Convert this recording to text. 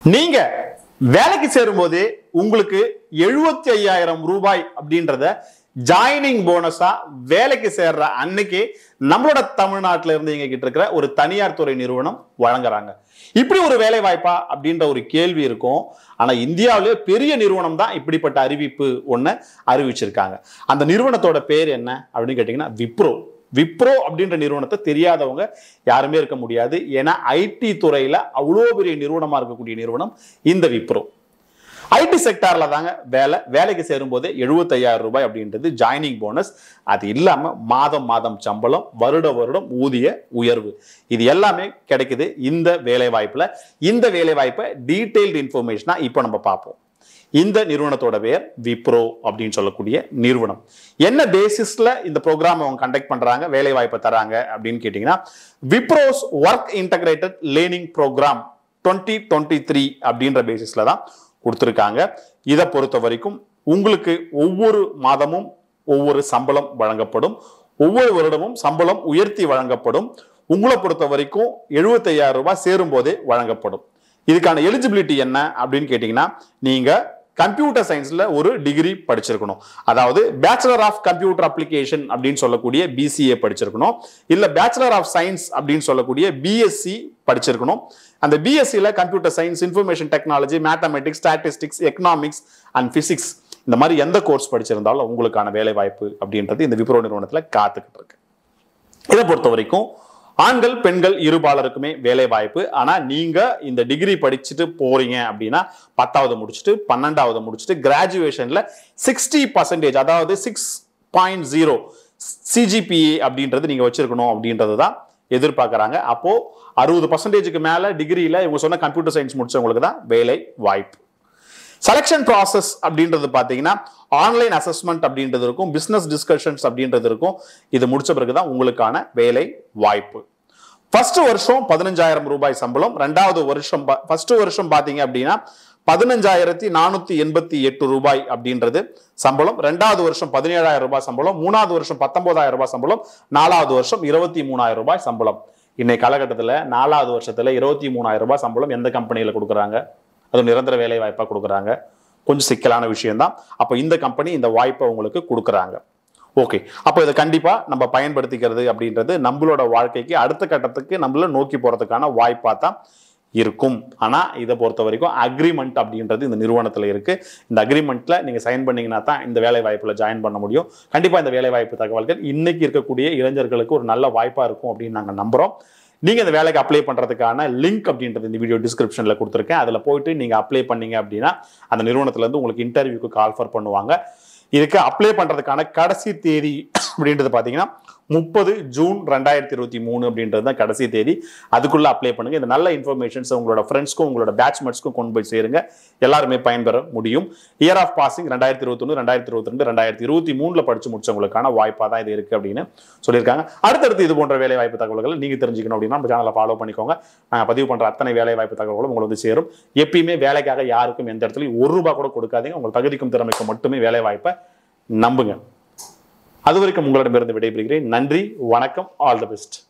நீங்க வேலைக்கு சேரும்போதே உங்களுக்கு எழுபத்தி ஐயாயிரம் ரூபாய் அப்படின்றத ஜாயினிங் போனஸா வேலைக்கு சேர்ற அன்னைக்கு நம்மளோட தமிழ்நாட்டில இருந்து இங்க கிட்ட இருக்கிற ஒரு தனியார் துறை நிறுவனம் வழங்குறாங்க இப்படி ஒரு வேலை வாய்ப்பா அப்படின்ற ஒரு கேள்வி இருக்கும் ஆனா இந்தியாவிலேயே பெரிய நிறுவனம் தான் இப்படிப்பட்ட அறிவிப்பு ஒண்ணு அறிவிச்சிருக்காங்க அந்த நிறுவனத்தோட பேர் என்ன அப்படின்னு கேட்டீங்கன்னா விப்ரோ விப்ரோ அப்படின்ற நிறுவனத்தை தெரியாதவங்க யாருமே இருக்க முடியாது ஏன்னா ஐடி துறையில அவ்வளோ பெரிய நிறுவனமா இருக்கக்கூடிய நிறுவனம் இந்த விப்ரோ ஐடி செக்டார்ல தாங்க வேலை வேலைக்கு சேரும்போதே எழுபத்தையாயிரம் ரூபாய் அப்படின்றது ஜாயினிங் போனஸ் அது இல்லாம மாதம் மாதம் சம்பளம் வருட வருடம் ஊதிய உயர்வு இது எல்லாமே கிடைக்குது இந்த வேலை வாய்ப்புல இந்த வேலை வாய்ப்பை டீடைல்டு இன்ஃபர்மேஷனா இப்போ நம்ம பார்ப்போம் இந்த நிறுவனத்தோட பேர் விப்ரோ அப்படின்னு சொல்லக்கூடிய நிறுவனம் என்ன பேசிஸ்ல இந்த ப்ரோக்ராம் அவங்க கண்டக்ட் பண்றாங்க வேலை வாய்ப்பை தராங்க அப்படின்னு கேட்டீங்கன்னா Wipro's work integrated learning program twenty twenty three அப்படின்ற பேசிஸ்ல தான் கொடுத்துருக்காங்க இதை பொறுத்த வரைக்கும் உங்களுக்கு ஒவ்வொரு மாதமும் ஒவ்வொரு சம்பளம் வழங்கப்படும் ஒவ்வொரு வருடமும் சம்பளம் உயர்த்தி வழங்கப்படும் உங்களை பொறுத்த வரைக்கும் எழுபத்தையாயிரம் ரூபாய் சேரும் போதே வழங்கப்படும் இதுக்கான எலிஜிபிலிட்டி என்ன அப்படின்னு கேட்டீங்கன்னா நீங்க கம்ப்யூட்டர் சயின்ஸ்ல ஒரு டிகிரி படிச்சிருக்கணும் அதாவது பேச்சுலர் ஆஃப் கம்ப்யூட்டர் அப்ளிகேஷன் அப்படின்னு சொல்லக்கூடிய பிசிஏ படிச்சிருக்கணும் இல்ல பேச்சுலர் ஆஃப் சயின்ஸ் அப்படின்னு சொல்லக்கூடிய பிஎஸ்சி படிச்சிருக்கணும் அந்த பிஎஸ்சியில் computer science information technology mathematics statistics economics and physics இந்த மாதிரி எந்த கோர்ஸ் படிச்சிருந்தாலும் உங்களுக்கான வேலை வாய்ப்பு அப்படின்றது இந்த விப்ரோ நிறுவனத்தில் காத்துக்கிட்டு இருக்கு இதை பொறுத்த வரைக்கும் ஆண்கள் பெண்கள் இருபாலருக்குமே வேலை வாய்ப்பு ஆனா நீங்க இந்த டிகிரி படிச்சுட்டு போறீங்க அப்படின்னா பத்தாவது முடிச்சுட்டு பன்னெண்டாவது முடிச்சுட்டு கிராஜுவேஷன்ல சிக்ஸ்டி பர்சன்டேஜ் அதாவது சிக்ஸ் பாயிண்ட் ஜீரோ சிஜிபிஏ அப்படின்றது நீங்க வச்சிருக்கணும் அப்படின்றது தான் எதிர்பார்க்கறாங்க அப்போ அறுபது பர்சன்டேஜுக்கு மேல டிகிரியில இவங்க சொன்ன கம்ப்யூட்டர் சயின்ஸ் முடிச்சவங்களுக்கு தான் வேலை வாய்ப்பு செலெக்ஷன் ப்ராசஸ் அப்படின்றது பார்த்தீங்கன்னா ஆன்லைன் அசஸ்மெண்ட் அப்படின்றது இருக்கும் பிஸ்னஸ் டிஸ்கஷன்ஸ் அப்படின்றது இருக்கும் இது முடிச்ச பிறகு தான் உங்களுக்கான வேலை வாய்ப்பு ஃபர்ஸ்ட் வருஷம் பதினஞ்சாயிரம் ரூபாய் சம்பளம் ரெண்டாவது வருஷம் ஃபர்ஸ்ட் வருஷம் பார்த்தீங்க அப்படின்னா பதினஞ்சாயிரத்தி நானூத்தி எண்பத்தி எட்டு ரூபாய் அப்படின்றது சம்பளம் ரெண்டாவது வருஷம் பதினேழாயிரம் ரூபாய் சம்பளம் மூணாவது வருஷம் பத்தொன்பதாயிரம் ரூபாய் சம்பளம் நாலாவது வருஷம் இருபத்தி மூணாயிரம் ரூபாய் சம்பளம் இன்னைக்கு காலகட்டத்தில் நாலாவது வருஷத்துல இருபத்தி மூணாயிரம் ரூபாய் சம்பளம் எந்த கம்பெனியில கொடுக்குறாங்க அது நிரந்தர வேலை வாய்ப்பாக கொடுக்குறாங்க கொஞ்சம் சிக்கலான விஷயம்தான் அப்போ இந்த கம்பெனி இந்த வாய்ப்பை உங்களுக்கு கொடுக்குறாங்க ஓகே அப்போ இதை கண்டிப்பாக நம்ம பயன்படுத்திக்கிறது அப்படின்றது நம்மளோட வாழ்க்கைக்கு அடுத்த கட்டத்துக்கு நம்மள நோக்கி போகிறதுக்கான வாய்ப்பாக தான் இருக்கும் ஆனால் இதை பொறுத்த வரைக்கும் அக்ரிமெண்ட் அப்படின்றது இந்த நிறுவனத்தில் இருக்குது இந்த அக்ரிமெண்ட்டில் நீங்கள் சைன் பண்ணீங்கன்னா தான் இந்த வேலை வாய்ப்பில் ஜாயின் பண்ண முடியும் கண்டிப்பாக இந்த வேலை வாய்ப்பு தகவல்கள் இன்னைக்கு இருக்கக்கூடிய இளைஞர்களுக்கு ஒரு நல்ல வாய்ப்பாக இருக்கும் அப்படின்னு நாங்கள் நம்புகிறோம் நீங்கள் இந்த வேலைக்கு அப்ளை பண்ணுறதுக்கான லிங்க் அப்படின்றது இந்த வீடியோ டிஸ்கிரிப்ஷனில் கொடுத்துருக்கேன் அதில் போயிட்டு நீங்கள் அப்ளை பண்ணீங்க அப்படின்னா அந்த நிறுவனத்துலேருந்து உங்களுக்கு இன்டர்வியூக்கு கால்ஃபர் பண்ணுவாங்க இதுக்கு அப்ளை பண்ணுறதுக்கான கடைசி தேதி அப்படின்றது பார்த்தீங்கன்னா முப்பது ஜூன் ரெண்டாயிரத்தி இருபத்தி மூணு அப்படின்றது தான் கடைசி தேதி அதுக்குள்ளே அப்ளை பண்ணுங்க இந்த நல்ல இன்ஃபர்மேஷன்ஸ் உங்களோட ஃப்ரெண்ட்ஸ்க்கும் உங்களோட பேட்ச்மெட்ஸ்க்கும் கொண்டு போய் சேருங்க எல்லாருமே பயன்பெற முடியும் இயர் ஆஃப் பாசிங் ரெண்டாயிரத்தி இருபத்தொன்று ரெண்டாயிரத்தி இருபத்தி ரெண்டு ரெண்டாயிரத்தி இருபத்தி மூணில் படிச்சு முடிச்சவங்களுக்கான வாய்ப்பாக தான் இது இருக்குது அப்படின்னு சொல்லியிருக்காங்க அடுத்தடுத்து இது போன்ற வேலை வாய்ப்பு தகவல்களை நீங்கள் தெரிஞ்சுக்கணும் அப்படின்னா நம்ம சேனலை ஃபாலோ பண்ணிக்கோங்க நாங்கள் பதிவு பண்ணுற அத்தனை வேலை வாய்ப்பு தகவல்களும் உங்களுக்கு வந்து சேரும் எப்பயுமே வேலைக்காக யாருக்கும் எந்த இடத்துலையும் ஒரு ரூபா கூட கொடுக்காதீங்க உங்கள் தகுதிக்கும் திறமைக்கும் மட்டுமே வேலை வாய்ப்பை நம்புங்க அது வரைக்கும் உங்களிடமிருந்து விடைபெறுகிறேன் நன்றி வணக்கம் ஆல் தி பெஸ்ட்